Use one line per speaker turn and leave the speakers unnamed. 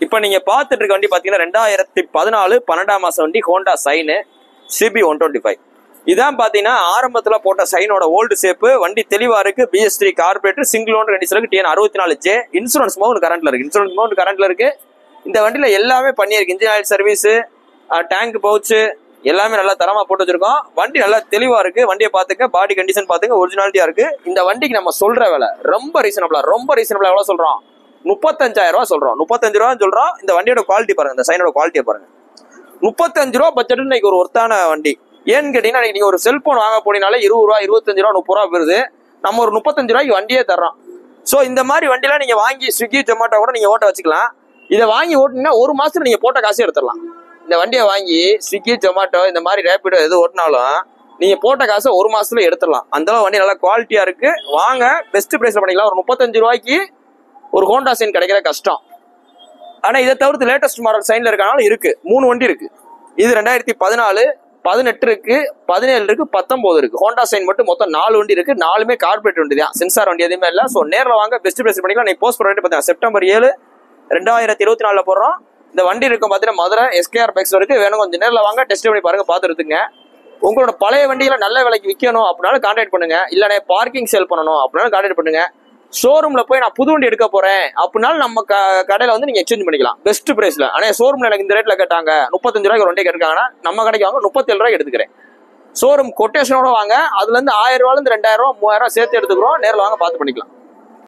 இப்போ நீங்க பார்த்துட்டு இருக்க வண்டி பாத்தீங்கன்னா ரெண்டாயிரத்தி பதினாலு பன்னெண்டாம் மாசம் வண்டி Honda Shine CB one twenty five இதான் பாத்தீங்கன்னா ஆரம்பத்துல போட்ட சைனோட ஓல்டு ஷேப்பு வண்டி தெளிவா இருக்கு BS three carburettor single own ரெண்டு இருக்கு டிஎன் அறுபத்தி நாலு ஜே இன்சூரன்ஸ் மவுண்ட் கரண்ட்ல இருக்கு இன்சூரன்ஸ் மவுண்ட் கரண்ட்ல இருக்கு இந்த வண்டியில எல்லாமே பண்ணியிருக்கு engine oil service tank pouch எல்லாமே நல்லா தரமா போட்டு வச்சிருக்கோம் வண்டி நல்லா தெளிவா இருக்கு வண்டியை பாத்துக்க பாடி கண்டிஷன் பாத்துக்க ஒரிஜினாலிட்டியா இருக்கு இந்த வண்டிக்கு நம்ம சொல்ற விலை ரொம்ப ரீசனபிளா ரொம்ப ரீசனபிளா எவ்வளவு சொல்றோம் முப்பத்தஞ்சாயிரம் ரூபா சொல்றோம் முப்பத்தஞ்சு ரூபா சொல்றோம் இந்த வண்டியோட குவாலிட்டி பாருங்க இந்த சைனோட குவாலிட்டியை பாருங்க முப்பத்தஞ்சு ரூபா பட்ஜெட் இன்னைக்கு ஒரு ஒர்த்தான வண்டி ஏன்னு கேட்டீங்கன்னா இன்னைக்கு நீங்க ஒரு செல்போன் வாங்க போனீங்கனாலே இருபது ரூபா இருபத்தஞ்சு ரூபா முப்பது ரூபா வருது நம்ம ஒரு முப்பத்தஞ்சு ரூபாய்க்கு வண்டியே தர்றோம் ஸோ இந்த மாதிரி வண்டிலாம் நீங்க வாங்கி ஸ்விக்கி ஜொமேட்டோ கூட நீங்க ஓட்ட வச்சுக்கலாம் இதை வாங்கி ஓட்டினீங்கன்னா ஒரு மாசத்துல நீங்க போட்ட காசு எடுத்துடலாம் இந்த வண்டியை வாங்கி ஸ்விக்கி ஜொமேட்டோ இந்த மாதிரி ரேபிடோ எது ஓட்டினாலும் நீங்க போட்ட காசை ஒரு மாசத்துல எடுத்துடலாம் அந்த அளவு வண்டி நல்லா குவாலிட்டியா இருக்கு வாங்க பெஸ்ட் பிரைஸ்ல பண்ணிக்கலாம் ஒரு முப்பத்தஞ்சு ரூபாய்க்கு ஒரு ஹோண்டா சைன் கிடைக்கிற கஷ்டம் ஆனா இதை தவிர்த்து லேட்டஸ்ட் மாடல் சைன்ல இருக்கனால இருக்கு மூணு வண்டி இருக்கு இது ரெண்டாயிரத்தி பதினாலு பதினெட்டு இருக்கு பதினேழு இருக்கு பத்தொன்பது இருக்கு ஹோண்டா சைன் மட்டும் மொத்தம் நாலு வண்டி இருக்கு நாலுமே கார்பரேட் வண்டி தான் சென்சார் வண்டி எதுவுமே இல்லை ஸோ நேரில் வாங்க பெஸ்ட் பிரைஸ் பண்ணிக்கலாம் நீ போஸ்ட் பண்ணிட்டு பார்த்தீங்கன்னா செப்டம்பர் ஏழு ரெண்டாயிரத்தி இருபத்தி நாலுல போடுறோம் இந்த வண்டி இருக்கும் பார்த்தீங்கன்னா மதுரை எஸ்கேஆர் பைக்ஸ் இருக்கு வேணும் கொஞ்சம் நேரில் வாங்க டெஸ்ட் பண்ணி பாருங்க பார்த்துருத்துங்க உங்களோட பழைய வண்டிகளை நல்ல விலைக்கு விற்கணும் அப்படின்னாலும் கான்டாக்ட் பண்ணுங்க இல்லைன்னா பார்க்கிங் சேல் பண்ணணும் அப்படின்னாலும் கான்டாக்ட் பண்ணுங்க ஷோரூம்ல போய் நான் புது வண்டி எடுக்க போறேன் அப்படின்னாலும் நம்ம க- கடையில வந்து நீங்க எக்ஸ்சேஞ்ச் பண்ணிக்கலாம் பெஸ்ட் பிரைஸ்ல ஆனா ஷோரூம்ல எனக்கு இந்த ரேட்ல கேட்டாங்க முப்பத்தஞ்சு ரூபாய்க்கு ஒரு வண்டி கேட்காங்கன்னா நம்ம கடைக்கு வாங்க முப்பத்தேழு ரூபாய்க்கு எடுத்துக்கிறேன் ஷோரூம் கொட்டேஷனோட வாங்க அதுல இருந்து ஆயிரம் ரூபாயில இருந்து ரெண்டாயிரம் ரூபாய் மூவாயிரம் ரூபாய் சேர்த்து எடுத்துக்கிறோம் நேரில் வாங்க பார்த்து பண்ணிக்கலாம்